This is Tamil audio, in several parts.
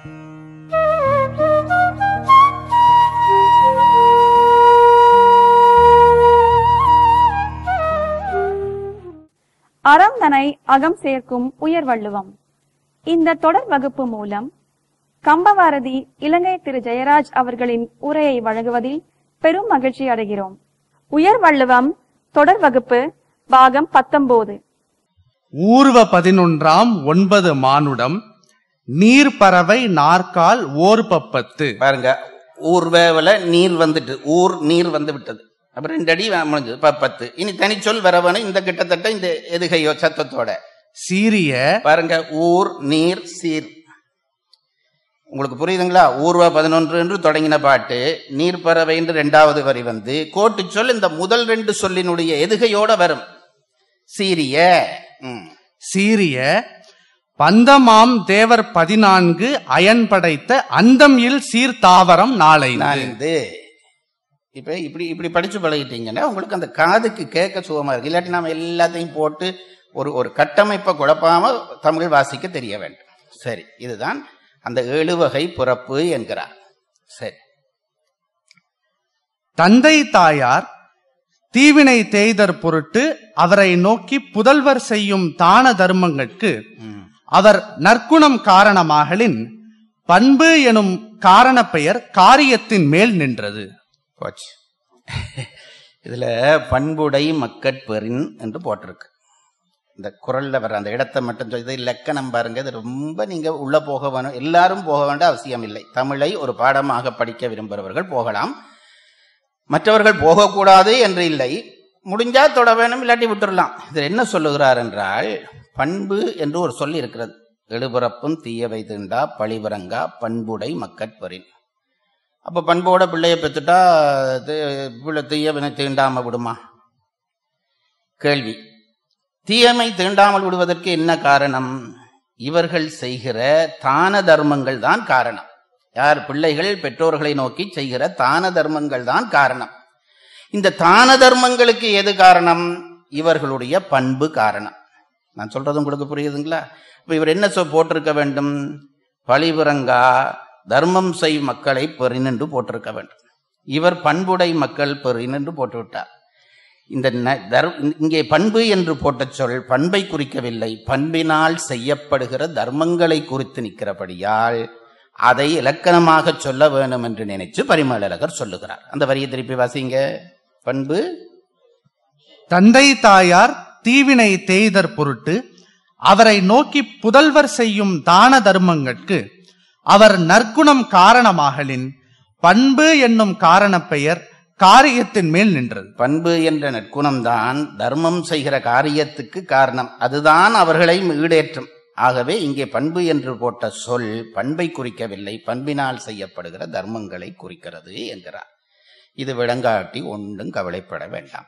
அறம் தனை அகம் சேர்க்கும் உயர் வள்ளுவம் இந்த தொடர் வகுப்பு மூலம் கம்பவாரதி இலங்கை திரு ஜெயராஜ் அவர்களின் உரையை வழங்குவதில் பெரும் மகிழ்ச்சி அடைகிறோம் உயர் வள்ளுவம் தொடர் வகுப்பு பாகம் பத்தொன்பது ஊர்வ பதினொன்றாம் ஒன்பது மானுடம் நீர்ப்பறவை நாற்கால் ஓர்பப்பத்து பாருங்க ஊர்வேவல நீர் வந்துட்டு ஊர் நீர் வந்து விட்டது அப்புறம் ரெண்டு அடி முடிஞ்சது ப- பத்து இனி தனிச்சொல் வரவனு இந்த கிட்டத்தட்ட இந்த எதுகையோ சத்தத்தோட சீரிய பாருங்க ஊர் நீர் சீர் உங்களுக்கு புரியுதுங்களா ஊர்வ பதினொன்று என்று தொடங்கின பாட்டு நீர்ப்பறவை என்று இரண்டாவது வரி வந்து கோட்டு சொல் இந்த முதல் ரெண்டு சொல்லினுடைய எதுகையோட வரும் சீரிய ம். சீரிய பந்தமாம் தேவர் பதினான்கு அயன் படைத்த அந்தம் இல் சீர்தாவரம் நாளை நான்கு இப்ப இப்படி இப்படி படிச்சு பழகிட்டீங்கன்னா உங்களுக்கு அந்த காதுக்கு கேட்க சுகமா இருக்கு இல்லாட்டி நாம எல்லாத்தையும் போட்டு ஒரு ஒரு கட்டமைப்பை குழப்பாம தமிழ் வாசிக்க தெரிய வேண்டும் சரி இதுதான் அந்த ஏழு வகை பிறப்பு என்கிறார் சரி தந்தை தாயார் தீவினை தேய்தற் பொருட்டு அவரை நோக்கி புதல்வர் செய்யும் தான தர்மங்கட்கு ம். அவர் நற்குணம் காரணமாகலின் பண்பு எனும் காரண பெயர் காரியத்தின் மேல் நின்றது போச்சு இதுல பண்புடை மக்கட்பெறின் என்று போட்டிருக்கு இந்த குரல்ல வர அந்த இடத்தை மட்டும் சொல்லி இது இலக்கணம் பாருங்க இது ரொம்ப நீங்க உள்ள போக வேணும் எல்லாரும் போக வேண்டிய அவசியம் இல்லை தமிழை ஒரு பாடமாக படிக்க விரும்புகிறவர்கள் போகலாம் மற்றவர்கள் போகக்கூடாது என்று இல்லை முடிஞ்சா தொட வேணும் இல்லாட்டி விட்டுறலாம் இதில் என்ன சொல்லுகிறார் என்றால் பண்பு என்று ஒரு சொல் இருக்கிறது எழுபிறப்பும் தீயவை தீண்டா பழிவரங்கா பண்புடை மக்கட்பெறின் அப்போ பண்போட பிள்ளைய பெற்றுட்டா தி- பிள்ளை தீயவனை தீண்டாம விடுமா கேள்வி தீயமை தீண்டாமல் விடுவதற்கு என்ன காரணம் இவர்கள் செய்கிற தான தர்மங்கள் தான் காரணம் யார் பிள்ளைகள் பெற்றோர்களை நோக்கி செய்கிற தான தர்மங்கள் தான் காரணம் இந்த தான தர்மங்களுக்கு எது காரணம் இவர்களுடைய பண்பு காரணம் நான் சொல்றது உங்களுக்கு புரியுதுங்களா இப்ப இவர் என்ன சொல் போட்டிருக்க வேண்டும் பழிபுறங்கா தர்மம் செய் மக்களை பெறினென்று போட்டிருக்க வேண்டும் இவர் பண்புடை மக்கள் பெறினென்று போட்டுவிட்டார் இந்த ந- தர்- இங்கே பண்பு என்று போட்ட சொல் பண்பை குறிக்கவில்லை பண்பினால் செய்யப்படுகிற தர்மங்களை குறித்து நிற்கிறபடியால் அதை இலக்கணமாக சொல்ல வேணும் என்று நினைச்சு பரிமளகர் சொல்லுகிறார் அந்த வரியை திருப்பி வாசிங்க பண்பு தந்தை தாயார் தீவினை தேய்தற் பொருட்டு அவரை நோக்கி புதல்வர் செய்யும் தான தர்மங்கட்கு அவர் நற்குணம் காரணமாகலின் பண்பு என்னும் காரண பெயர் காரியத்தின் மேல் நின்றது பண்பு என்ற நற்குணம்தான் தர்மம் செய்கிற காரியத்துக்கு காரணம் அதுதான் அவர்களை ஈடேற்றும் ஆகவே இங்கே பண்பு என்று போட்ட சொல் பண்பை குறிக்கவில்லை பண்பினால் செய்யப்படுகிற தர்மங்களை குறிக்கிறது என்கிறார் இது விளங்காட்டி ஒன்றும் கவலைப்பட வேண்டாம்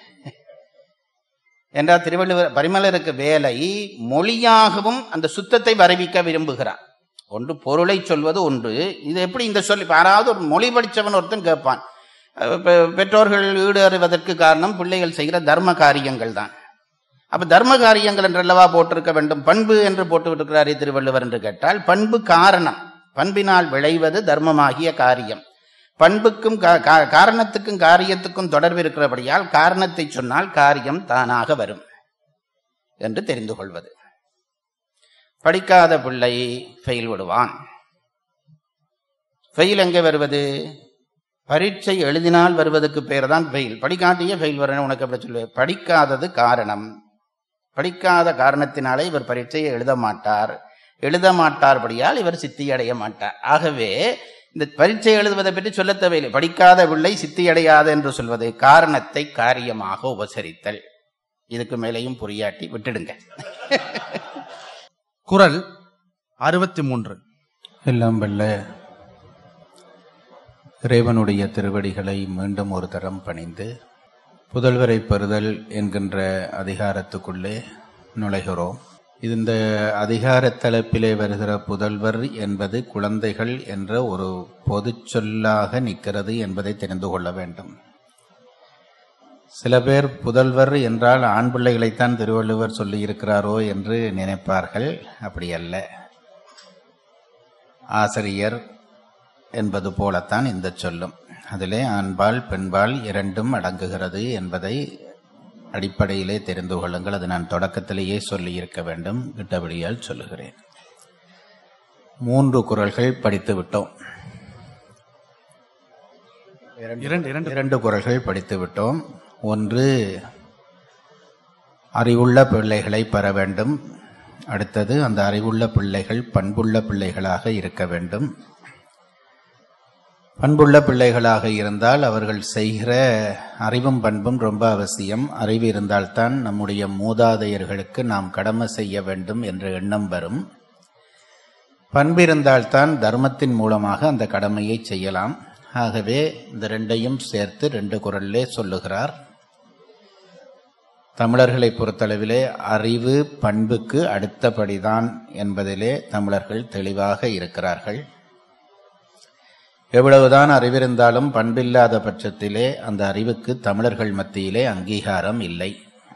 என்றால் திருவள்ளுவர் பரிமலருக்கு வேலை மொழியாகவும் அந்த சுத்தத்தை வரவிக்க விரும்புகிறார் ஒன்று பொருளை சொல்வது ஒன்று இது எப்படி இந்த சொல் இப்ப யாராவது ஒரு மொழி படித்தவன் ஒருத்தன் கேட்பான் அஹ் பெ- பெற்றோர்கள் ஈடேறுவதற்கு காரணம் பிள்ளைகள் செய்கிற தர்ம காரியங்கள் தான் அப்ப தர்ம காரியங்கள் என்றல்லவா போட்டிருக்க வேண்டும் பண்பு என்று போட்டு விட்டிருக்கிறாரே திருவள்ளுவர் என்று கேட்டால் பண்பு காரணம் பண்பினால் விளைவது தர்மமாகிய காரியம் பண்புக்கும் கா- கா- காரணத்துக்கும் காரியத்துக்கும் தொடர்பு இருக்கிறபடியால் காரணத்தை சொன்னால் காரியம் தானாக வரும் என்று தெரிந்து கொள்வது படிக்காத பிள்ளை ஃபெயில் விடுவான் ஃபெயில் எங்கே வருவது பரீட்சை எழுதினால் வருவதற்கு பேர் தான் ஃபெயில் படிக்காட்டியே ஃபெயில் வரணும் உனக்கு அப்படி சொல்லுவேன் படிக்காதது காரணம் படிக்காத காரணத்தினாலே இவர் பரீட்சையை எழுத மாட்டார் எழுத மாட்டார்படியால் இவர் சித்தி அடைய மாட்டார் ஆகவே இந்த பரீட்சை எழுதுவதை பற்றி சொல்ல தேவையில்லை படிக்காத பிள்ளை சித்தி அடையாது என்று சொல்வது காரணத்தை காரியமாக உபசரித்தல் இதுக்கு மேலேயும் புரியாட்டி விட்டுடுங்க குரல் அறுபத்தி மூன்று எல்லாம் வல்ல இறைவனுடைய திருவடிகளை மீண்டும் ஒரு தரம் பணிந்து புதல்வரை பெறுதல் என்கின்ற அதிகாரத்துக்குள்ளே நுழைகிறோம் இது இந்த அதிகார தலைப்பிலே வருகிற புதல்வர் என்பது குழந்தைகள் என்ற ஒரு பொதுச் சொல்லாக நிற்கிறது என்பதை தெரிந்து கொள்ள வேண்டும் சில பேர் புதல்வர் என்றால் ஆண் பிள்ளைகளைத்தான் திருவள்ளுவர் சொல்லியிருக்கிறாரோ என்று நினைப்பார்கள் அப்படி அல்ல ஆசிரியர் என்பது போலத்தான் இந்த சொல்லும் அதிலே ஆண்பால் பெண்பால் இரண்டும் அடங்குகிறது என்பதை அடிப்படையிலே தெரிந்து கொள்ளுங்கள் அது நான் தொடக்கத்திலேயே சொல்லி இருக்க வேண்டும் விட்டபடியால் சொல்லுகிறேன் மூன்று குரல்கள் படித்து விட்டோம் இரண்டு இரண்டு இரண்டு குரல்கள் படித்து விட்டோம் ஒன்று அறிவுள்ள பிள்ளைகளை பெற வேண்டும் அடுத்தது அந்த அறிவுள்ள பிள்ளைகள் பண்புள்ள பிள்ளைகளாக இருக்க வேண்டும் பண்புள்ள பிள்ளைகளாக இருந்தால் அவர்கள் செய்கிற அறிவும் பண்பும் ரொம்ப அவசியம் அறிவு இருந்தால்தான் நம்முடைய மூதாதையர்களுக்கு நாம் கடமை செய்ய வேண்டும் என்ற எண்ணம் வரும் பண்பு இருந்தால்தான் தர்மத்தின் மூலமாக அந்த கடமையை செய்யலாம் ஆகவே இந்த ரெண்டையும் சேர்த்து ரெண்டு குரல்லே சொல்லுகிறார் தமிழர்களை பொறுத்தளவிலே அறிவு பண்புக்கு அடுத்தபடிதான் என்பதிலே தமிழர்கள் தெளிவாக இருக்கிறார்கள் எவ்வளவுதான் அறிவிருந்தாலும் பண்பில்லாத பட்சத்திலே அந்த அறிவுக்கு தமிழர்கள் மத்தியிலே அங்கீகாரம் இல்லை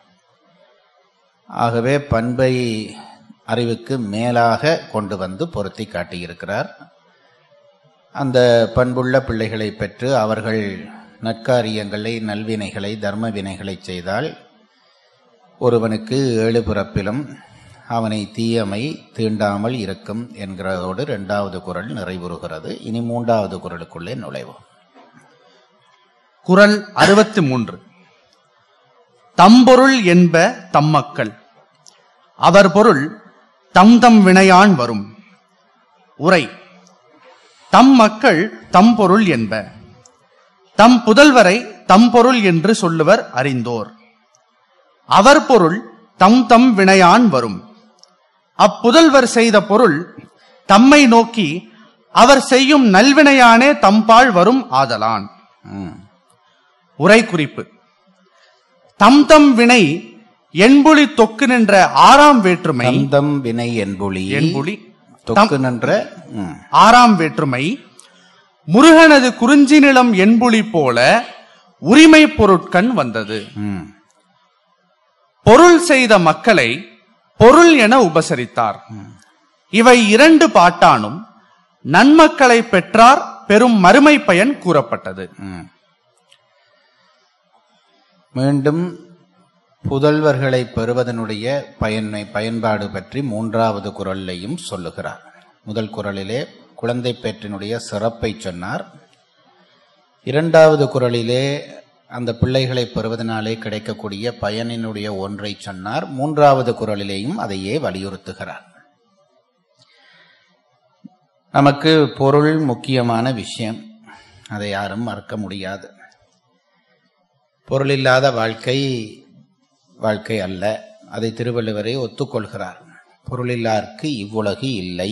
ஆகவே பண்பை அறிவுக்கு மேலாக கொண்டு வந்து பொருத்தி காட்டியிருக்கிறார் அந்த பண்புள்ள பிள்ளைகளை பெற்று அவர்கள் நற்காரியங்களை நல்வினைகளை தர்ம வினைகளை செய்தால் ஒருவனுக்கு ஏழு பிறப்பிலும் அவனை தீயமை தீண்டாமல் இருக்கும் என்கிறதோடு இரண்டாவது குரல் நிறைவுறுகிறது இனி மூன்றாவது குரலுக்குள்ளே நுழைவோம் குரல் அறுபத்தி மூன்று தம்பொருள் என்ப தம்மக்கள் அவர் பொருள் தம் தம் வினையான் வரும் உரை தம் மக்கள் தம் பொருள் என்ப தம் புதல்வரை தம் பொருள் என்று சொல்லுவர் அறிந்தோர் அவர் பொருள் தம் தம் வினையான் வரும் அப்புதல்வர் செய்த பொருள் தம்மை நோக்கி அவர் செய்யும் நல்வினையானே தம்பால் வரும் ஆதலான் ம். உரை குறிப்பு தம் தம் வினை என்புலி தொக்கு நின்ற ஆறாம் வேற்றுமை தந்தம் வினை என்புலி என்புலி தொக்கு நின்ற ம். ஆறாம் வேற்றுமை முருகனது குறிஞ்சி நிலம் என்புலி போல உரிமை பொருட்கண் வந்தது ம். பொருள் செய்த மக்களை பொருள் என உபசரித்தார் இவை இரண்டு பாட்டானும் நன்மக்களை பெற்றார் பெரும் மறுமை பயன் கூறப்பட்டது ம். மீண்டும் புதல்வர்களை பெறுவதனுடைய பயனை பயன்பாடு பற்றி மூன்றாவது குரல்லையும் சொல்லுகிறார் முதல் குரலிலே குழந்தை பேற்றினுடைய சிறப்பை சொன்னார் இரண்டாவது குரலிலே அந்த பிள்ளைகளை பெறுவதனாலே கிடைக்கக்கூடிய பயனினுடைய ஒன்றை சொன்னார் மூன்றாவது குரலிலேயும் அதையே வலியுறுத்துகிறார் நமக்கு பொருள் முக்கியமான விஷயம் அதை யாரும் மறக்க முடியாது பொருளில்லாத வாழ்க்கை வாழ்க்கை அல்ல அதை திருவள்ளுவரே ஒத்துக்கொள்கிறார் பொருளில்லார்க்கு இவ்வுலகு இல்லை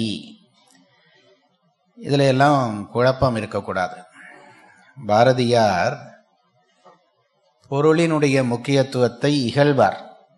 இதுல எல்லாம் குழப்பம் இருக்கக்கூடாது பாரதியார் பொருளினுடைய முக்கியத்துவத்தை இகழ்வார்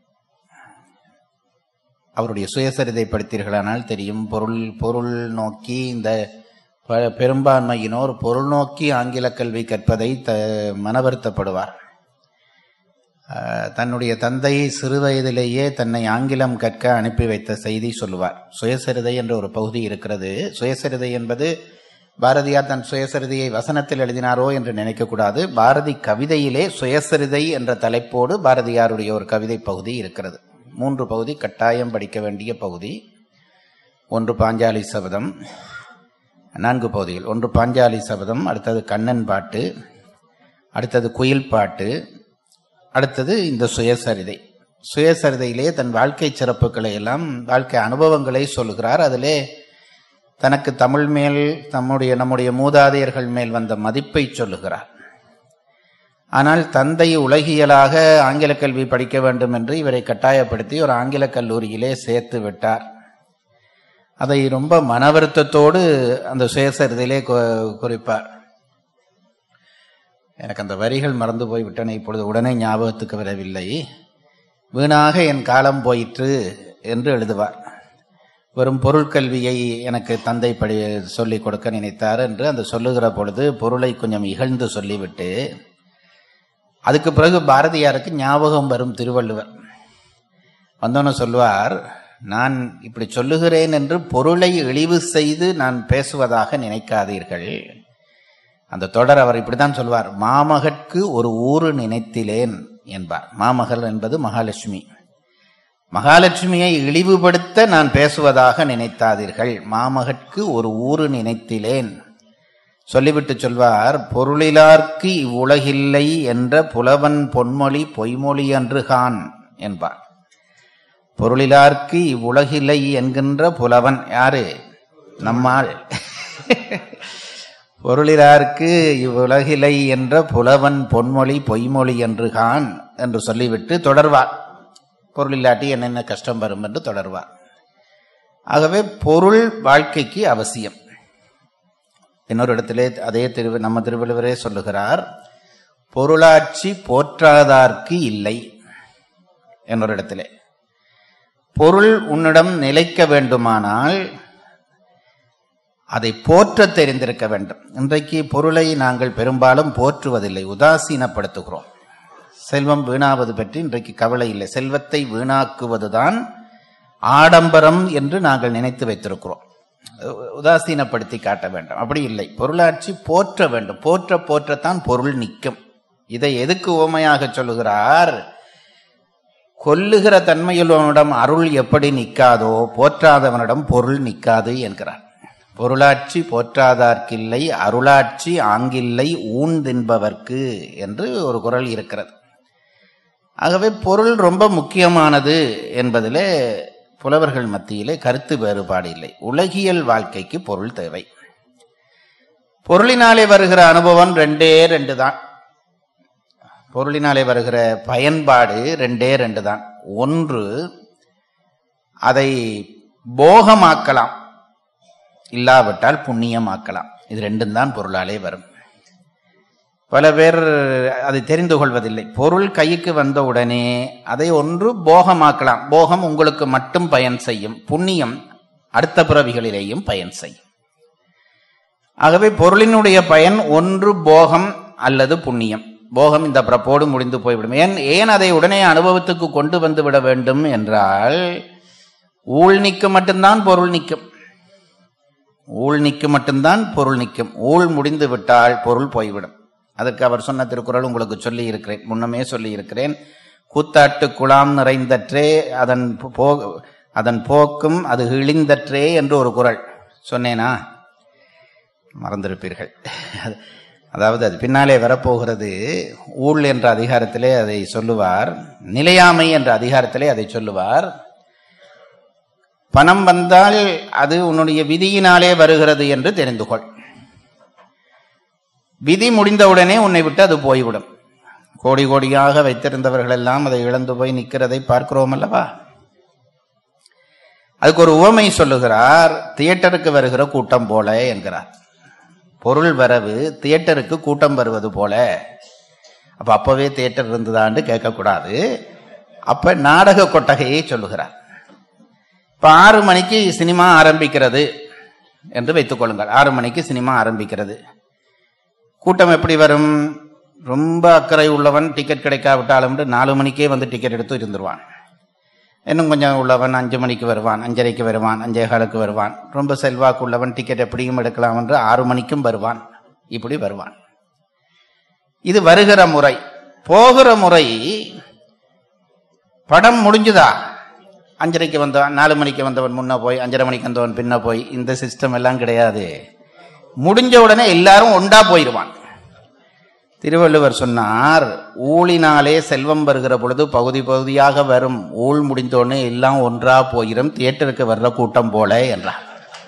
அவருடைய சுயசரிதை படித்தீர்களானால் தெரியும் பொருள் பொருள் நோக்கி இந்த ப- பெரும்பான்மையினோர் பொருள் நோக்கி ஆங்கில கல்வி கற்பதை த மனவருத்தப்படுவார் ஆஹ், தன்னுடைய தந்தை சிறுவயதிலேயே தன்னை ஆங்கிலம் கற்க அனுப்பி வைத்த செய்தி சொல்லுவார் சுயசரிதை என்ற ஒரு பகுதி இருக்கிறது சுயசரிதை என்பது பாரதியார் தன் சுயசரிதையை வசனத்தில் எழுதினாரோ என்று நினைக்கக்கூடாது பாரதி கவிதையிலே சுயசரிதை என்ற தலைப்போடு பாரதியாருடைய ஒரு கவிதை பகுதி இருக்கிறது மூன்று பகுதி கட்டாயம் படிக்க வேண்டிய பகுதி ஒன்று பாஞ்சாலி சபதம் நான்கு பகுதிகள் ஒன்று பாஞ்சாலி சபதம் அடுத்தது கண்ணன் பாட்டு அடுத்தது குயில் பாட்டு அடுத்தது இந்த சுயசரிதை சுயசரிதையிலே தன் வாழ்க்கை சிறப்புகளை எல்லாம் வாழ்க்கை அனுபவங்களை சொல்லுகிறார் அதிலே தனக்கு தமிழ் மேல் தம்முடைய நம்முடைய மூதாதையர்கள் மேல் வந்த மதிப்பை சொல்லுகிறார் ஆனால் தந்தை உலகியலாக ஆங்கில கல்வி படிக்க வேண்டும் என்று இவரை கட்டாயப்படுத்தி ஒரு ஆங்கில கல்லூரியிலே சேர்த்து விட்டார் அதை ரொம்ப மனவருத்தத்தோடு அந்த சுயசரிதையிலே கு- குறிப்பார் எனக்கு அந்த வரிகள் மறந்து போய் விட்டன இப்பொழுது உடனே ஞாபகத்துக்கு வரவில்லை வீணாக என் காலம் போயிற்று என்று எழுதுவார் வெறும் பொருட்கல்வியை எனக்கு தந்தை படி சொல்லிக் கொடுக்க நினைத்தார் என்று அந்த சொல்லுகிற பொழுது பொருளை கொஞ்சம் இகழ்ந்து சொல்லிவிட்டு அதுக்கு பிறகு பாரதியாருக்கு ஞாபகம் வரும் திருவள்ளுவர் வந்தோன்னு சொல்லுவார் நான் இப்படி சொல்லுகிறேன் என்று பொருளை இழிவு செய்து நான் பேசுவதாக நினைக்காதீர்கள் அந்த தொடர் அவர் இப்படித்தான் சொல்வார் மாமகற்கு ஒரு ஊரு நினைத்திலேன் என்பார் மாமகள் என்பது மகாலட்சுமி மகாலட்சுமியை இழிவுபடுத்த நான் பேசுவதாக நினைத்தாதீர்கள் மாமகற்கு ஒரு ஊரு நினைத்திலேன் சொல்லிவிட்டு சொல்வார் பொருளிலார்க்கு இவ்வுலகில்லை என்ற புலவன் பொன்மொழி பொய்மொழி அன்று கான் என்பார் பொருளிலார்க்கு இவ்வுலகில்லை என்கின்ற புலவன் யாரு நம்மாள் பொருளிலார்க்கு இவ்வுலகிலை என்ற புலவன் பொன்மொழி பொய்மொழி என்று கான் என்று சொல்லிவிட்டு தொடர்வார் பொருள் இல்லாட்டி என்னென்ன கஷ்டம் வரும் என்று தொடர்வார் ஆகவே பொருள் வாழ்க்கைக்கு அவசியம் இன்னொரு இடத்திலே அதே திரு நம்ம திருவள்ளுவரே சொல்லுகிறார் பொருளாட்சி போற்றாதார்க்கு இல்லை இன்னொரு இடத்திலே பொருள் உன்னிடம் நிலைக்க வேண்டுமானால் அதை போற்ற தெரிந்திருக்க வேண்டும் இன்றைக்கு பொருளை நாங்கள் பெரும்பாலும் போற்றுவதில்லை உதாசீனப்படுத்துகிறோம் செல்வம் வீணாவது பற்றி இன்றைக்கு கவலை இல்லை செல்வத்தை வீணாக்குவதுதான் ஆடம்பரம் என்று நாங்கள் நினைத்து வைத்திருக்கிறோம் உ- உதாசீனப்படுத்தி காட்ட வேண்டும் அப்படி இல்லை பொருளாட்சி போற்ற வேண்டும் போற்ற போற்றத்தான் பொருள் நிற்கும் இதை எதுக்கு உவமையாக சொல்லுகிறார் கொல்லுகிற தன்மையுள்ளவனிடம் அருள் எப்படி நிற்காதோ போற்றாதவனிடம் பொருள் நிற்காது என்கிறார் பொருளாட்சி போற்றாதார்க்கில்லை அருளாட்சி ஆங்கில்லை ஊன்தின்பவர்க்கு என்று ஒரு குறள் இருக்கிறது ஆகவே பொருள் ரொம்ப முக்கியமானது என்பதிலே புலவர்கள் மத்தியிலே கருத்து வேறுபாடு இல்லை உலகியல் வாழ்க்கைக்கு பொருள் தேவை பொருளினாலே வருகிற அனுபவம் ரெண்டே ரெண்டு தான் பொருளினாலே வருகிற பயன்பாடு ரெண்டே ரெண்டு தான் ஒன்று அதை போகமாக்கலாம் இல்லாவிட்டால் புண்ணியமாக்கலாம் இது ரெண்டும் தான் பொருளாலே வரும் பல பேர் அதை தெரிந்து கொள்வதில்லை பொருள் கைக்கு வந்த உடனே அதை ஒன்று போகமாக்கலாம் போகம் உங்களுக்கு மட்டும் பயன் செய்யும் புண்ணியம் அடுத்த பிறவிகளிலேயும் பயன் செய்யும் ஆகவே பொருளினுடைய பயன் ஒன்று போகம் அல்லது புண்ணியம் போகம் இந்த பிறப்போடு முடிந்து போய்விடும் ஏன் ஏன் அதை உடனே அனுபவத்துக்கு கொண்டு வந்து விட வேண்டும் என்றால் ஊழ் நிற்கும் மட்டும்தான் பொருள் நிற்கும் ஊழ் நிற்கும் மட்டும்தான் பொருள் நிற்கும் ஊழ் முடிந்து விட்டால் பொருள் போய்விடும் அதற்கு அவர் சொன்ன திருக்குறள் உங்களுக்கு சொல்லி இருக்கிறேன் முன்னமே சொல்லி இருக்கிறேன் கூத்தாட்டு குழாம் நிறைந்தற்றே அதன் போ அதன் போக்கும் அது இழிந்தற்றே என்று ஒரு குறள் சொன்னேனா மறந்திருப்பீர்கள் அதாவது அது பின்னாலே வரப்போகிறது ஊழ் என்ற அதிகாரத்திலே அதை சொல்லுவார் நிலையாமை என்ற அதிகாரத்திலே அதை சொல்லுவார் பணம் வந்தால் அது உன்னுடைய விதியினாலே வருகிறது என்று தெரிந்து கொள் விதி முடிந்தவுடனே உன்னை விட்டு அது போய்விடும் கோடி கோடியாக வைத்திருந்தவர்கள் எல்லாம் அதை இழந்து போய் நிற்கிறதை பார்க்கிறோம் அல்லவா அதுக்கு ஒரு உவமை சொல்லுகிறார் தியேட்டருக்கு வருகிற கூட்டம் போல என்கிறார் பொருள் வரவு தியேட்டருக்கு கூட்டம் வருவது போல அப்ப அப்பவே தியேட்டர் இருந்ததான்னு கேட்கக்கூடாது அப்ப நாடக கொட்டகையை சொல்லுகிறார் இப்ப ஆறு மணிக்கு சினிமா ஆரம்பிக்கிறது என்று வைத்துக் கொள்ளுங்கள் ஆறு மணிக்கு சினிமா ஆரம்பிக்கிறது கூட்டம் எப்படி வரும் ரொம்ப அக்கறை உள்ளவன் டிக்கெட் கிடைக்காவிட்டாலும் நாலு மணிக்கே வந்து டிக்கெட் எடுத்து இருந்துருவான் இன்னும் கொஞ்சம் உள்ளவன் அஞ்சு மணிக்கு வருவான் அஞ்சரைக்கு வருவான் அஞ்சே காலுக்கு வருவான் ரொம்ப செல்வாக்கு உள்ளவன் டிக்கெட் எப்படியும் எடுக்கலாம் என்று ஆறு மணிக்கும் வருவான் இப்படி வருவான் இது வருகிற முறை போகிற முறை படம் முடிஞ்சுதா அஞ்சரைக்கு வந்தவன் நாலு மணிக்கு வந்தவன் முன்ன போய் அஞ்சரை மணிக்கு வந்தவன் பின்ன போய் இந்த சிஸ்டம் எல்லாம் கிடையாது முடிஞ்ச உடனே எல்லாரும் ஒண்டா போயிடுவான் திருவள்ளுவர் சொன்னார் ஊழினாலே செல்வம் வருகிற பொழுது பகுதி பகுதியாக வரும் ஊழ் முடிந்தோடனே எல்லாம் ஒன்றா போயிரும் தியேட்டருக்கு வர்ற கூட்டம் போல என்றார்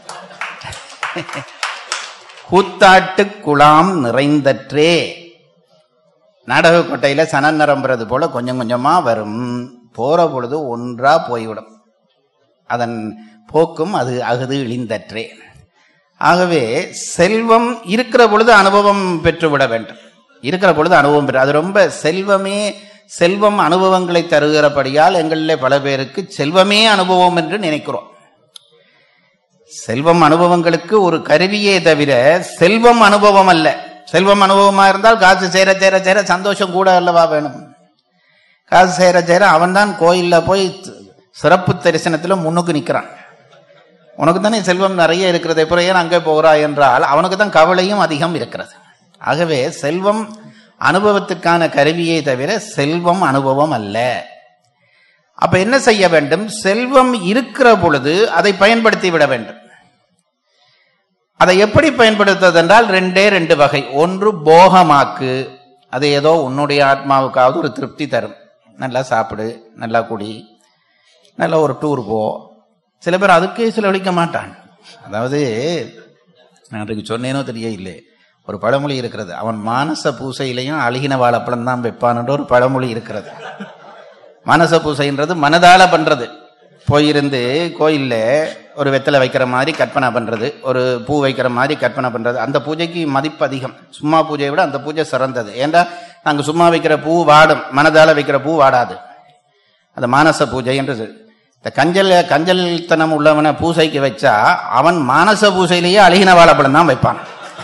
கூத்தாட்டு குழாம் நிறைந்தற்றே நாடக கொட்டையில சனம் நிரம்புறது போல கொஞ்சம் கொஞ்சமா வரும் போற பொழுது ஒன்றா போய்விடும் அதன் போக்கும் அது அகுது இழிந்தற்றே ஆகவே செல்வம் இருக்கிற பொழுது அனுபவம் பெற்றுவிட வேண்டும் இருக்கிற பொழுது அனுபவம் பெற்று அது ரொம்ப செல்வமே செல்வம் அனுபவங்களை தருகிறபடியால் எங்களிலே பல பேருக்கு செல்வமே அனுபவம் என்று நினைக்கிறோம் செல்வம் அனுபவங்களுக்கு ஒரு கருவியே தவிர செல்வம் அனுபவம் அல்ல செல்வம் அனுபவமா இருந்தால் காசு சேர சேர சேர சந்தோஷம் கூட அல்லவா வேணும் காசு சேர சேர அவன்தான் கோயில்ல போய் சிறப்பு தரிசனத்துல முன்னுக்கு நிக்கிறான் உனக்கு தானே செல்வம் நிறைய இருக்கிறது அப்புறம் ஏன் அங்கே போகிறாய் என்றால் அவனுக்கு தான் கவலையும் அதிகம் இருக்கிறது ஆகவே செல்வம் அனுபவத்துக்கான கருவியே தவிர செல்வம் அனுபவம் அல்ல அப்ப என்ன செய்ய வேண்டும் செல்வம் இருக்கிற பொழுது அதை பயன்படுத்தி விட வேண்டும் அதை எப்படி பயன்படுத்துவது என்றால் ரெண்டே ரெண்டு வகை ஒன்று போகமாக்கு அது ஏதோ உன்னுடைய ஆத்மாவுக்காவது ஒரு திருப்தி தரும் நல்லா சாப்பிடு நல்லா குடி நல்லா ஒரு டூர் போ சில பேர் அதுக்கே செலவழிக்க மாட்டான் அதாவது நான் அதுக்கு சொன்னேனோ தெரியல ஒரு பழமொழி இருக்கிறது அவன் மானச பூசையிலையும் அழுகின வாழைப்பழம் தான் வைப்பான்ன்ற ஒரு பழமொழி இருக்கிறது மானச பூசைன்றது மனதால பண்றது போயிருந்து கோயில்ல ஒரு வெத்தலை வைக்கிற மாதிரி கற்பனை பண்றது ஒரு பூ வைக்கிற மாதிரி கற்பனை பண்றது அந்த பூஜைக்கு மதிப்பு அதிகம் சும்மா பூஜையை விட அந்த பூஜை சிறந்தது ஏண்டா நாங்க சும்மா வைக்கிற பூ வாடும் மனதால வைக்கிற பூ வாடாது அந்த மானச பூஜை என்றது இந்த கஞ்சல் கஞ்சல்தனம் உள்ளவனை பூசைக்கு வச்சா அவன் மானச பூசையிலேயே அழுகின வாழைப்பழம் தான் வைப்பான்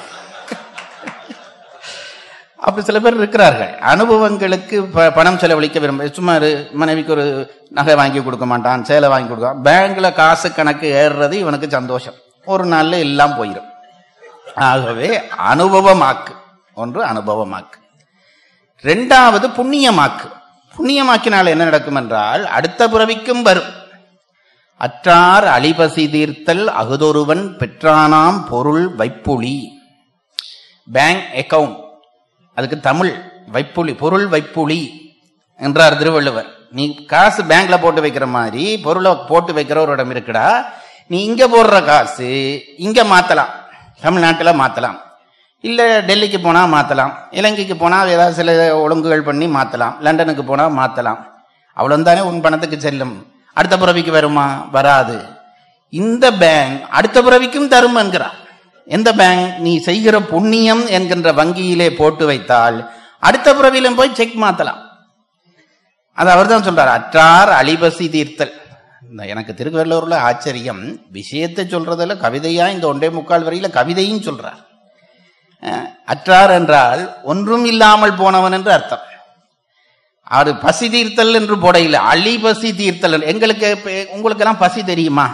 அப்படி சில பேர் இருக்கிறார்கள் அனுபவங்களுக்கு ப- பணம் செலவழிக்க விரும்ப சும்மா இரு, மனைவிக்கு ஒரு நகை வாங்கி கொடுக்க மாட்டான் சேலை வாங்கி கொடுக்க பேங்க்ல காசு கணக்கு ஏறுறது இவனுக்கு சந்தோஷம் ஒரு நாள்ல எல்லாம் போயிடும் ஆகவே அனுபவமாக்கு ஒன்று அனுபவமாக்கு ரெண்டாவது புண்ணியமாக்கு புண்ணியமாக்கினால் என்ன நடக்கும் என்றால் அடுத்த பிறவிக்கும் வரும் அற்றார் அழிபசி தீர்த்தல் அகுதொருவன் பெற்றானாம் பொருள் வைப்புளி பேங்க் அக்கவுண்ட் அதுக்கு தமிழ் வைப்புளி பொருள் வைப்புளி என்றார் திருவள்ளுவர் நீ காசு பேங்க்ல போட்டு வைக்கிற மாதிரி பொருளை போட்டு வைக்கிற ஒரு இடம் இருக்குடா நீ இங்க போடுற காசு இங்க மாத்தலாம் தமிழ்நாட்டில் மாத்தலாம் இல்ல டெல்லிக்கு போனா மாத்தலாம் இலங்கைக்கு போனா ஏதாவது சில ஒழுங்குகள் பண்ணி மாத்தலாம் லண்டனுக்கு போனா மாத்தலாம் அவ்வளவுதானே உன் பணத்துக்கு செல்லும் அடுத்த பிறவிக்கு வருமா வராது இந்த பேங்க் அடுத்த பிறவிக்கும் தரும் என்கிறார் எந்த பேங்க் நீ செய்கிற புண்ணியம் என்கின்ற வங்கியிலே போட்டு வைத்தால் அடுத்த பிறவியிலும் போய் செக் மாத்தலாம் அது அவர் தான் சொல்றார் அற்றார் அழிபசி தீர்த்தல் இந்த எனக்கு திருவள்ளூர்ல ஆச்சரியம் விஷயத்தை சொல்றதுல கவிதையா இந்த ஒன்றே முக்கால் வரையில கவிதையும் சொல்றார் அஹ், அற்றார் என்றால் ஒன்றும் இல்லாமல் போனவன் என்று அர்த்தம் அது பசி தீர்த்தல் என்று போட இல்லை அழி பசி தீர்த்தல் என்று. எங்களுக்கு இப்ப- உங்களுக்கு எல்லாம் பசி தெரியுமா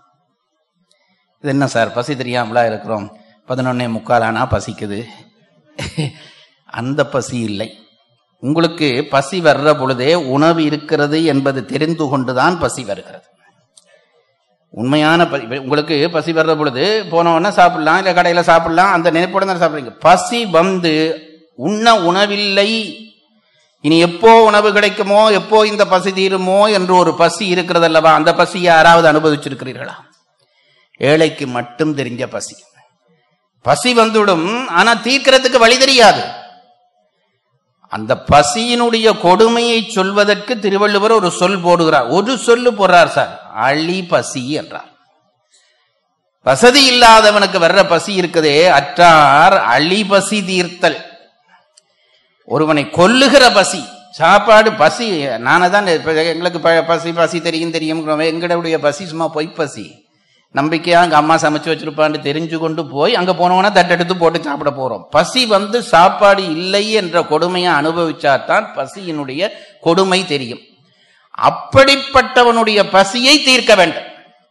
இது என்ன சார் பசி தெரியாமலா இருக்கிறோம் பதினொன்னே முக்கால் ஆனா பசிக்குது அந்த பசி இல்லை உங்களுக்கு பசி வர்ற பொழுதே உணவு இருக்கிறது என்பது தெரிந்து கொண்டுதான் பசி வருகிறது உண்மையான பசி இப்ப உங்களுக்கு பசி வர்ற பொழுது போன உடனே சாப்பிடலாம் இல்ல கடையில சாப்பிடலாம் அந்த நினைப்போட தான் சாப்பிடுறீங்க பசி வந்து உண்ண உணவில்லை இனி எப்போ உணவு கிடைக்குமோ எப்போ இந்த பசி தீருமோ என்று ஒரு பசி இருக்கிறது அல்லவா அந்த பசி யாராவது அனுபவிச்சிருக்கிறீர்களா ஏழைக்கு மட்டும் தெரிஞ்ச பசி பசி வந்துடும் ஆனா தீர்க்கிறதுக்கு வழி தெரியாது அந்த பசியினுடைய கொடுமையை சொல்வதற்கு திருவள்ளுவர் ஒரு சொல் போடுகிறார் ஒரு சொல்லு போடுறார் சார் அழி பசி என்றார் வசதி இல்லாதவனுக்கு வர்ற பசி இருக்குதே அற்றார் அழி பசி தீர்த்தல் ஒருவனை கொல்லுகிற பசி சாப்பாடு பசி நானே தான் இப்ப எங்களுக்கு ப- பசி பசி தெரியும் தெரியும் எங்களுடைய பசி சும்மா பொய் பசி நம்பிக்கையா அங்க அம்மா சமைச்சு வச்சிருப்பான்னு தெரிஞ்சு கொண்டு போய் அங்க போனவனா தட்டெடுத்து போட்டு சாப்பிட போறோம் பசி வந்து சாப்பாடு இல்லை என்ற கொடுமையை அனுபவிச்சாதான் பசியினுடைய கொடுமை தெரியும் அப்படிப்பட்டவனுடைய பசியை தீர்க்க வேண்டும்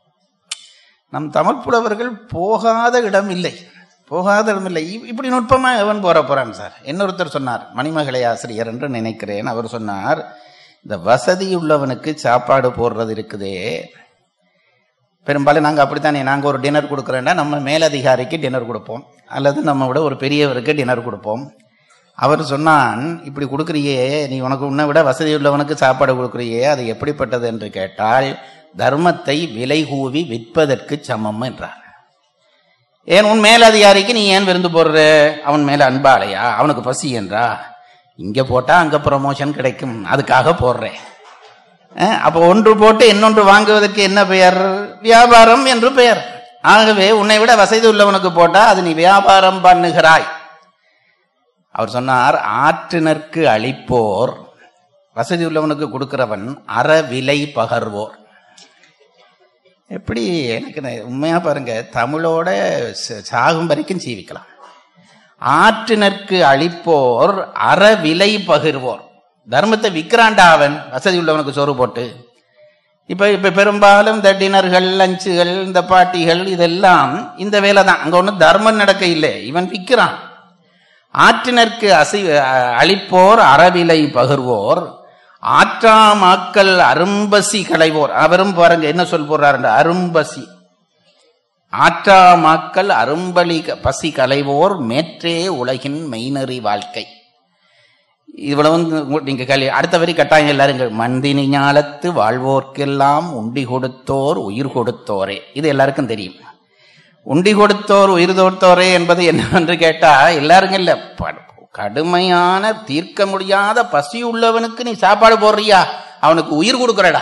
நம் தமிழ் புலவர்கள் போகாத இடம் இல்லை போகாத இடம் இல்லை இப்- இப்படி நுட்பமா எவன் போற போறான் சார் இன்னொருத்தர் சொன்னார் மணிமகளை ஆசிரியர் என்று நினைக்கிறேன் அவர் சொன்னார் இந்த வசதி உள்ளவனுக்கு சாப்பாடு போடுறது இருக்குதே பெரும்பாலும் நாங்கள் அப்படித்தானே நாங்கள் ஒரு டின்னர் கொடுக்குறோன்னா நம்ம மேலதிகாரிக்கு டின்னர் கொடுப்போம் அல்லது நம்ம விட ஒரு பெரியவருக்கு டின்னர் கொடுப்போம் அவர் சொன்னான் இப்படி கொடுக்குறியே நீ உனக்கு உன்னை விட வசதி உள்ளவனுக்கு சாப்பாடு கொடுக்குறியே அது எப்படிப்பட்டது என்று கேட்டால் தர்மத்தை விலை கூவி விற்பதற்கு சமம் என்றார் ஏன் உன் மேலதிகாரிக்கு நீ ஏன் விருந்து போடுற அவன் மேல அன்பாலையா அவனுக்கு பசி என்றா இங்க போட்டா அங்க ப்ரமோஷன் கிடைக்கும் அதுக்காக போடுறேன் அஹ், அப்ப ஒன்று போட்டு இன்னொன்று வாங்குவதற்கு என்ன பெயர் வியாபாரம் என்று பெயர் ஆகவே உன்னை விட வசதி உள்ளவனுக்கு போட்டா அது நீ வியாபாரம் பண்ணுகிறாய் அவர் சொன்னார் ஆற்றினருக்கு அளிப்போர் வசதி உள்ளவனுக்கு கொடுக்கிறவன் அற விலை பகர்வோர் எப்படி எனக்கு ந- உண்மையா பாருங்க தமிழோட ச- சாகும் வரைக்கும் ஜீவிக்கலாம் ஆற்றினருக்கு அளிப்போர் அற விலை பகிர்வோர் தர்மத்தை விற்கிறான்டா அவன் வசதி உள்ளவனுக்கு சோறு போட்டு இப்ப இப்ப பெரும்பாலும் இந்த டின்னர்கள் லஞ்சுகள் இந்த பார்ட்டிகள் இதெல்லாம் இந்த வேலை தான் அங்க ஒன்றும் தர்மம் நடக்க இல்லை இவன் விற்கிறான் ஆற்றினருக்கு அசை அளிப்போர் அறவிலை பகிர்வோர் ஆற்றாமாக்கள் அரும்பசி களைவோர் அவரும் பாருங்க என்ன சொல் போடுறாரு அரும்பசி ஆற்றாமாக்கள் அரும்பலி பசி களைவோர் மேற்றே உலகின் மெய்நெறி வாழ்க்கை இவ்வளவு உங்க- நீங்க கேள்வி அடுத்த வரி கட்டாயம் எல்லாரும் கேளு. மந்தினி ஞாலத்து வாழ்வோர்க்கெல்லாம் உண்டி கொடுத்தோர் உயிர் கொடுத்தோரே இது எல்லாருக்கும் தெரியும் உண்டி கொடுத்தோர் உயிர் கொடுத்தோரே என்பது என்னவென்று கேட்டா எல்லாருக்கும் இல்ல ப- கடுமையான தீர்க்க முடியாத பசி உள்ளவனுக்கு நீ சாப்பாடு போடுறியா அவனுக்கு உயிர் கொடுக்கறடா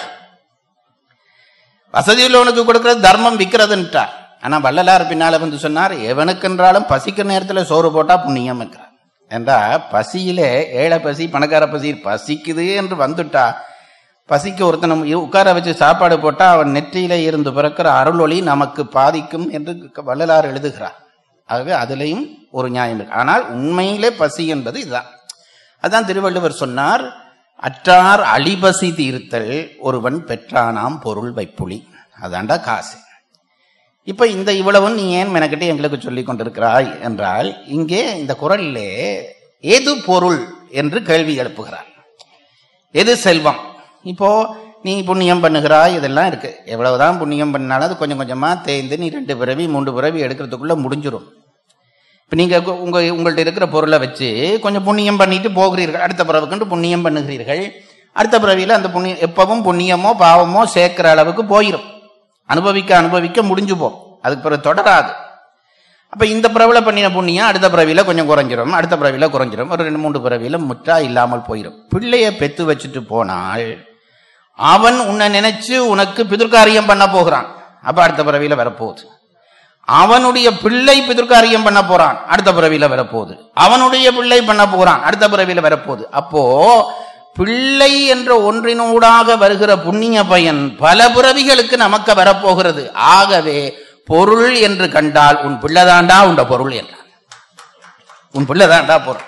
வசதி உள்ளவனுக்கு கொடுக்கறது தர்மம் விற்கிறதுன்ட்டா ஆனா வள்ளலார் பின்னால வந்து சொன்னார் எவனுக்கென்றாலும் பசிக்கிற நேரத்துல சோறு போட்டா புண்ணியம் என்றார் என்றா பசியிலே ஏழை பசி பணக்கார பசி பசிக்குது என்று வந்துட்டா பசிக்கு ஒருத்தனை உட்கார வச்சு சாப்பாடு போட்டா அவன் நெற்றியிலே இருந்து பிறக்கிற அருளொளி நமக்கு பாதிக்கும் என்று வள்ளலார் எழுதுகிறார் ஆகவே அதுலேயும் ஒரு நியாயம் இருக்கு ஆனால் உண்மையிலே பசி என்பது இதுதான் அதான் திருவள்ளுவர் சொன்னார் அற்றார் அழிபசி தீர்த்தல் ஒருவன் பெற்றானாம் பொருள் வைப்புளி அதாண்டா காசு இப்ப இந்த இவ்வளவும் நீ ஏன் மெனக்கிட்டு எங்களுக்கு சொல்லிக் கொண்டிருக்கிறாய் என்றால் இங்கே இந்த குரலிலே எது பொருள் என்று கேள்வி எழுப்புகிறார் எது செல்வம் இப்போ நீ புண்ணியம் பண்ணுகிறாய் இதெல்லாம் இருக்கு எவ்வளவுதான் புண்ணியம் பண்ணாலும் அது கொஞ்சம் கொஞ்சமா தேய்ந்து நீ ரெண்டு பிறவி மூன்று பிறவி எடுக்கிறதுக்குள்ள முடிஞ்சிரும் இப்போ நீங்க உங்க- உங்க உங்கள்ட்ட இருக்கிற பொருளை வச்சு கொஞ்சம் புண்ணியம் பண்ணிட்டு போகிறீர்கள் அடுத்த பிறவுக்குண்டு புண்ணியம் பண்ணுகிறீர்கள் அடுத்த பிறவியில அந்த புண்ணியம் எப்பவும் புண்ணியமோ பாவமோ சேர்க்கிற அளவுக்கு போயிடும் அனுபவிக்க அனுபவிக்க முடிஞ்சு போகும் அதுக்கு பிறகு தொடராது அப்ப இந்த பிறவில பண்ணின புண்ணியம் அடுத்த பிறவியில கொஞ்சம் குறைஞ்சிரும் அடுத்த பிறவியில குறைஞ்சிரும் ஒரு ரெண்டு மூன்று பிறவியில முற்றா இல்லாமல் போயிடும் பிள்ளைய பெத்து வச்சுட்டு போனால் அவன் உன்னை நினைச்சு உனக்கு பிதுர்காரியம் பண்ண போகிறான் அப்ப அடுத்த பிறவியில வரப்போகுது அவனுடைய பிள்ளை பிதுர்காரியம் பண்ண போறான் அடுத்த பிறவியில வரப்போகுது அவனுடைய பிள்ளை பண்ண போறான் அடுத்த பிறவியில வரப்போகுது அப்போ பிள்ளை என்ற ஒன்றினூடாக வருகிற புண்ணிய பயன் பல பிறவிகளுக்கு நமக்கு வரப்போகிறது ஆகவே பொருள் என்று கண்டால் உன் பிள்ளைதாண்டா உண்ட பொருள் என்றான் உன் பிள்ளைதாண்டா பொருள்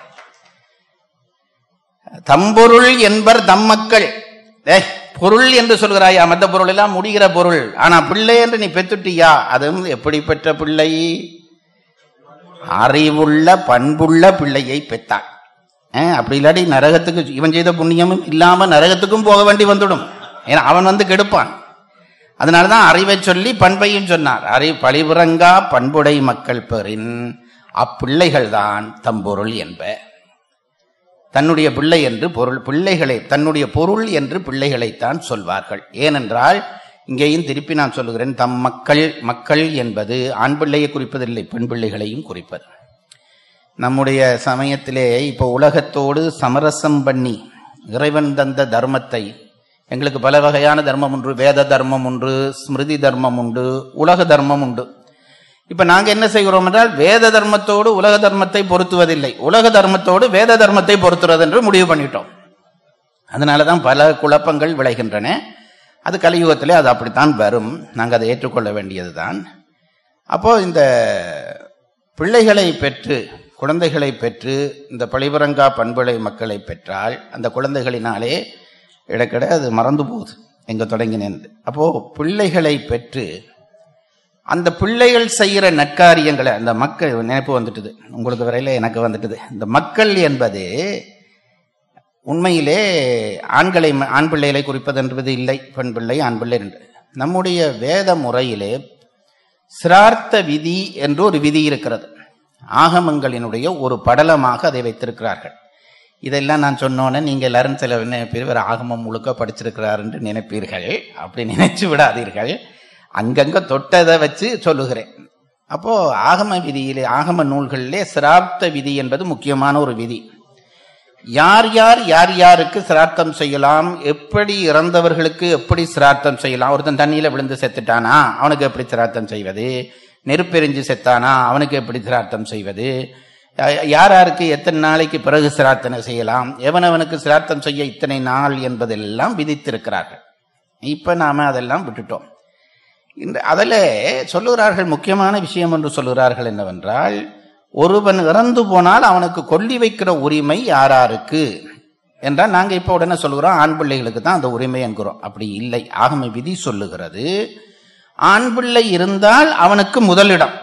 தம்பொருள் என்பர் தம் மக்கள் ஏய் பொருள் என்று சொல்கிறாயா மற்ற பொருள் எல்லாம் முடிகிற பொருள் ஆனா பிள்ளை என்று நீ பெத்துட்டியா அதுவும் எப்படி பெற்ற பிள்ளை அறிவுள்ள பண்புள்ள பிள்ளையை பெத்தான் ஏன், அப்படி இல்லாட்டி நரகத்துக்கு இவன் செய்த புண்ணியமும் இல்லாம நரகத்துக்கும் போக வேண்டி வந்துடும் ஏன்னா அவன் வந்து கெடுப்பான் அதனாலதான் அறிவை சொல்லி பண்பையும் சொன்னார் அறி பழிபுறங்கா பண்புடை மக்கள் பெறின் அப்பிள்ளைகள் தான் தம்பொருள் என்ப தன்னுடைய பிள்ளை என்று பொருள் பிள்ளைகளை தன்னுடைய பொருள் என்று பிள்ளைகளைத்தான் சொல்வார்கள் ஏனென்றால் இங்கேயும் திருப்பி நான் சொல்லுகிறேன் தம் மக்கள் மக்கள் என்பது ஆண் பிள்ளையை குறிப்பதில்லை பெண் பிள்ளைகளையும் குறிப்பது நம்முடைய சமயத்திலே இப்போ உலகத்தோடு சமரசம் பண்ணி இறைவன் தந்த தர்மத்தை எங்களுக்கு பல வகையான தர்மம் உண்டு வேத தர்மம் உண்டு ஸ்மிருதி தர்மம் உண்டு உலக தர்மம் உண்டு இப்ப நாங்க என்ன செய்கிறோம் என்றால் வேத தர்மத்தோடு உலக தர்மத்தை பொருத்துவதில்லை உலக தர்மத்தோடு வேத தர்மத்தை பொருத்துறது என்று முடிவு பண்ணிட்டோம் அதனாலதான் பல குழப்பங்கள் விளைகின்றன அது கலியுகத்திலே அது அப்படித்தான் வரும் நாங்கள் அதை ஏற்றுக்கொள்ள வேண்டியதுதான் அப்போ இந்த பிள்ளைகளை பெற்று குழந்தைகளை பெற்று இந்த பழிபரங்கா பண்புலை மக்களை பெற்றால் அந்த குழந்தைகளினாலே இடக்கிட அது மறந்து போகுது எங்க தொடங்கினேன் அப்போ பிள்ளைகளை பெற்று அந்த பிள்ளைகள் செய்கிற நற்காரியங்களை அந்த மக்கள் நினைப்பு வந்துட்டுது உங்களுக்கு வரையில எனக்கு வந்துட்டுது இந்த மக்கள் என்பது உண்மையிலே ஆண்களை ஆண் பிள்ளைகளை குறிப்பது என்பது இல்லை பெண் பிள்ளை ஆண் பிள்ளை என்று நம்முடைய வேத முறையிலே சிரார்த்த விதி என்று ஒரு விதி இருக்கிறது ஆகமங்களினுடைய ஒரு படலமாக அதை வைத்திருக்கிறார்கள் இதெல்லாம் நான் சொன்னோன்னே நீங்க எல்லாரும் சில பேர் வேற ஆகமம் முழுக்க படிச்சிருக்கிறார் என்று நினைப்பீர்கள் அப்படி நினைச்சு விடாதீர்கள் அங்கங்க தொட்டதை வச்சு சொல்லுகிறேன் அப்போ ஆகம விதியிலே ஆகம நூல்களிலே சிரார்த்த விதி என்பது முக்கியமான ஒரு விதி யார் யார் யார் யாருக்கு சிரார்த்தம் செய்யலாம் எப்படி இறந்தவர்களுக்கு எப்படி சிரார்த்தம் செய்யலாம் ஒருத்தன் தண்ணியில விழுந்து செத்துட்டானா அவனுக்கு எப்படி சிரார்த்தம் செய்வது நெருப்பெரிஞ்சு செத்தானா அவனுக்கு எப்படி சிரார்த்தம் செய்வது யா- யார் யாருக்கு எத்தனை நாளைக்கு பிறகு சிரார்த்தனை செய்யலாம் எவனவனுக்கு சிரார்த்தம் செய்ய இத்தனை நாள் என்பதெல்லாம் விதித்திருக்கிறார்கள் இப்ப நாம அதெல்லாம் விட்டுட்டோம் இந்த அதில் சொல்லுகிறார்கள் முக்கியமான விஷயம் என்று சொல்லுகிறார்கள் என்னவென்றால் ஒருவன் இறந்து போனால் அவனுக்கு கொல்லி வைக்கிற உரிமை யாராருக்கு என்றால் நாங்க இப்ப உடனே சொல்லுகிறோம் ஆண் பிள்ளைகளுக்கு தான் அந்த உரிமை என்கிறோம் அப்படி இல்லை ஆகம விதி சொல்லுகிறது ஆண் பிள்ளை இருந்தால் அவனுக்கு முதலிடம்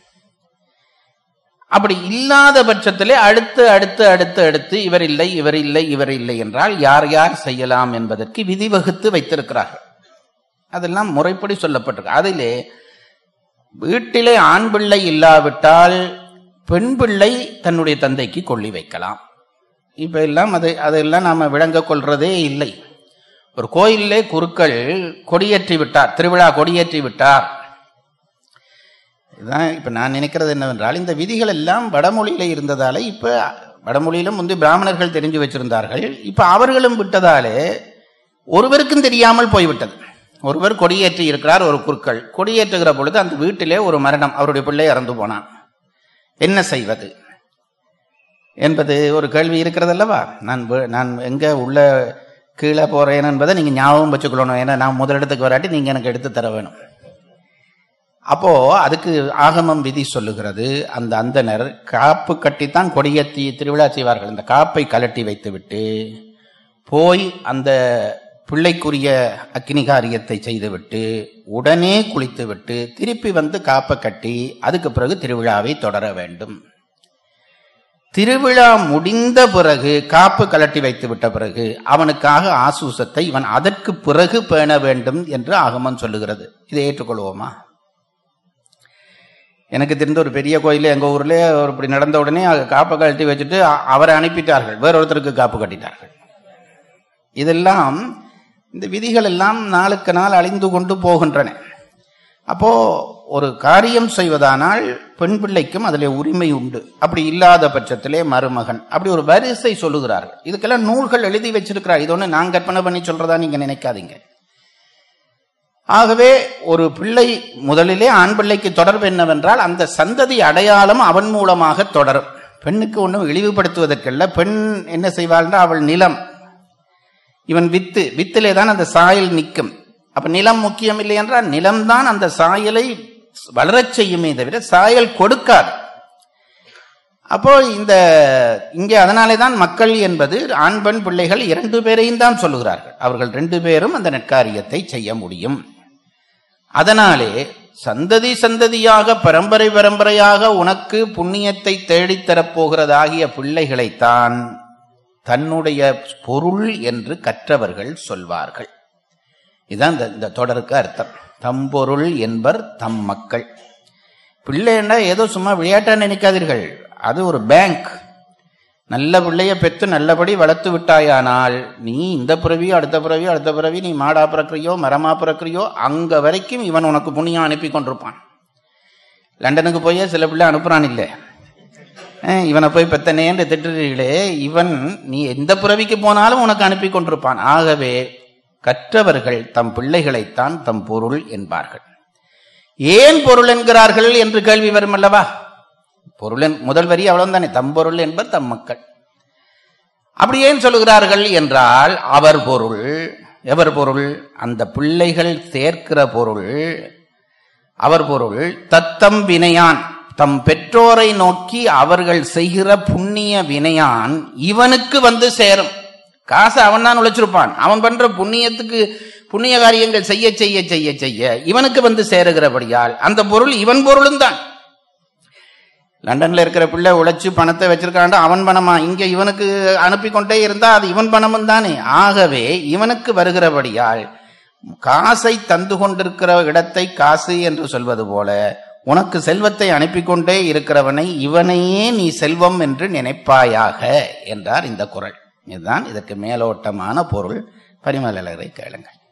அப்படி இல்லாத பட்சத்திலே அடுத்து அடுத்து அடுத்து அடுத்து இவர் இல்லை இவர் இல்லை இவர் இல்லை என்றால் யார் யார் செய்யலாம் என்பதற்கு விதி வகுத்து வைத்திருக்கிறார்கள் அதெல்லாம் முறைப்படி சொல்லப்பட்டிருக்கு அதிலே வீட்டிலே ஆண் பிள்ளை இல்லாவிட்டால் பெண் பிள்ளை தன்னுடைய தந்தைக்கு கொள்ளி வைக்கலாம் இப்ப எல்லாம் அது அதெல்லாம் நாம விளங்க கொள்றதே இல்லை ஒரு கோயிலே குருக்கள் கொடியேற்றி விட்டார் திருவிழா கொடியேற்றி விட்டார் இதுதான் இப்ப நான் நினைக்கிறது என்னவென்றால் இந்த விதிகள் எல்லாம் வடமொழியில இருந்ததால இப்ப வடமொழியிலும் முந்தி பிராமணர்கள் தெரிஞ்சு வச்சிருந்தார்கள் இப்ப அவர்களும் விட்டதாலே ஒருவருக்கும் தெரியாமல் போய்விட்டது ஒருவர் கொடியேற்றி இருக்கிறார் ஒரு குருக்கள் கொடியேற்றுகிற பொழுது அந்த வீட்டிலே ஒரு மரணம் அவருடைய பிள்ளை இறந்து போனான் என்ன செய்வது என்பது ஒரு கேள்வி இருக்கிறதல்லவா நான் வே- நான் எங்க உள்ள கீழே போறேன் என்பதை நீங்க ஞாபகம் வச்சுக்கொள்ளணும் ஏன்னா நான் முதலிடத்துக்கு வராட்டி நீங்க எனக்கு எடுத்து தர வேணும் அப்போ அதுக்கு ஆகமம் விதி சொல்லுகிறது அந்த அந்தனர் காப்பு கட்டித்தான் கொடியேற்றி திருவிழா செய்வார்கள் இந்த காப்பை கலட்டி வைத்துவிட்டு போய் அந்த பிள்ளைக்குரிய அக்னி காரியத்தை செய்துவிட்டு உடனே குளித்துவிட்டு திருப்பி வந்து காப்பை கட்டி அதுக்கு பிறகு திருவிழாவை தொடர வேண்டும் திருவிழா முடிந்த பிறகு காப்பு கலட்டி வைத்து விட்ட பிறகு அவனுக்காக ஆசூசத்தை இவன் அதற்கு பிறகு பேண வேண்டும் என்று ஆகமம் சொல்லுகிறது இதை ஏற்றுக்கொள்வோமா எனக்கு தெரிந்த ஒரு பெரிய கோயில் எங்க ஊர்ல ஒரு இப்படி நடந்த உடனே அங்க காப்பை கழட்டி வச்சுட்டு அ- அவரை அனுப்பிட்டார்கள் வேறொருத்தருக்கு காப்பு கட்டிட்டார்கள் இதெல்லாம் இந்த விதிகள் எல்லாம் நாளுக்கு நாள் அழிந்து கொண்டு போகின்றன அப்போ ஒரு காரியம் செய்வதானால் பெண் பிள்ளைக்கும் அதிலே உரிமை உண்டு அப்படி இல்லாத பட்சத்திலே மருமகன் அப்படி ஒரு வரிசை சொல்லுகிறார்கள் இதுக்கெல்லாம் நூல்கள் எழுதி வச்சிருக்கிறார் இது ஒண்ணு நான் கற்பனை பண்ணி சொல்றதா நீங்க நினைக்காதீங்க ஆகவே ஒரு பிள்ளை முதலிலே ஆண் பிள்ளைக்கு தொடர்பு என்னவென்றால் அந்த சந்ததி அடையாளம் அவன் மூலமாக தொடரும் பெண்ணுக்கு ஒன்றும் இழிவுபடுத்துவதற்கல்ல பெண் என்ன செய்வாள் என்றால் அவள் நிலம் இவன் வித்து வித்திலே தான் அந்த சாயல் நிற்கும் அப்ப நிலம் முக்கியம் இல்லை என்றால் நிலம்தான் அந்த சாயலை வளரச் செய்யுமே தவிர சாயல் கொடுக்காது அப்போ இந்த இங்கே அதனாலே தான் மக்கள் என்பது ஆண் பெண் பிள்ளைகள் இரண்டு பேரையும் தான் சொல்லுகிறார்கள் அவர்கள் ரெண்டு பேரும் அந்த நற்காரியத்தை செய்ய முடியும் அதனாலே சந்ததி சந்ததியாக பரம்பரை பரம்பரையாக உனக்கு புண்ணியத்தை தேடித் தரப்போகிறதாகிய பிள்ளைகளைத்தான் தன்னுடைய பொருள் என்று கற்றவர்கள் சொல்வார்கள் இதுதான் இந்த- இந்த தொடருக்கு அர்த்தம் தம்பொருள் என்பர் தம் மக்கள் பிள்ளைன்னா ஏதோ சும்மா விளையாட்டா நினைக்காதீர்கள் அது ஒரு பேங்க் நல்ல பிள்ளைய பெற்று நல்லபடி வளர்த்து விட்டாயானால் நீ இந்த பிறவியோ அடுத்த பிறவியோ அடுத்த பிறவி நீ மாடா பிறக்கிறியோ மரமா பிறக்கிறியோ அங்க வரைக்கும் இவன் உனக்கு புண்ணியம் அனுப்பி கொண்டிருப்பான் லண்டனுக்கு போய் சில பிள்ளை அனுப்புறான் இல்லை அஹ் இவனை போய் பெத்தனேன்னு திட்டுறீங்களே இவன் நீ எந்த பிறவிக்கு போனாலும் உனக்கு அனுப்பி கொண்டிருப்பான் ஆகவே கற்றவர்கள் தம் பிள்ளைகளைத்தான் தம் பொருள் என்பார்கள் ஏன் பொருள் என்கிறார்கள் என்று கேள்வி வரும் அல்லவா பொருள் என்- முதல் வரி அவ்வளவுதானே தம் பொருள் என்பர் தம் மக்கள் அப்படி ஏன் சொல்லுகிறார்கள் என்றால் அவர் பொருள் எவர் பொருள் அந்த பிள்ளைகள் சேர்க்கிற பொருள் அவர் பொருள் தத்தம் வினையான் தம் பெற்றோரை நோக்கி அவர்கள் செய்கிற புண்ணிய வினையான் இவனுக்கு வந்து சேரும் காசை அவன் தான் உழைச்சிருப்பான் அவன் பண்ற புண்ணியத்துக்கு புண்ணிய காரியங்கள் செய்ய செய்ய செய்ய செய்ய இவனுக்கு வந்து சேருகிறபடியால் அந்த பொருள் இவன் பொருளும் தான் லண்டன்ல இருக்கிற பிள்ளை உழைச்சு பணத்தை வச்சிருக்காண்டா அவன் பணமா இங்க இவனுக்கு அனுப்பி கொண்டே இருந்தா அது இவன் பணமும் தானே ஆகவே இவனுக்கு வருகிறபடியால் காசை தந்து கொண்டிருக்கிற இடத்தை காசு என்று சொல்வது போல உனக்கு செல்வத்தை அனுப்பி கொண்டே இருக்கிறவனை இவனையே நீ செல்வம் என்று நினைப்பாயாக என்றார் இந்த குறள் இதுதான் இதற்கு மேலோட்டமான பொருள் பரிமலரை கேளுங்கள்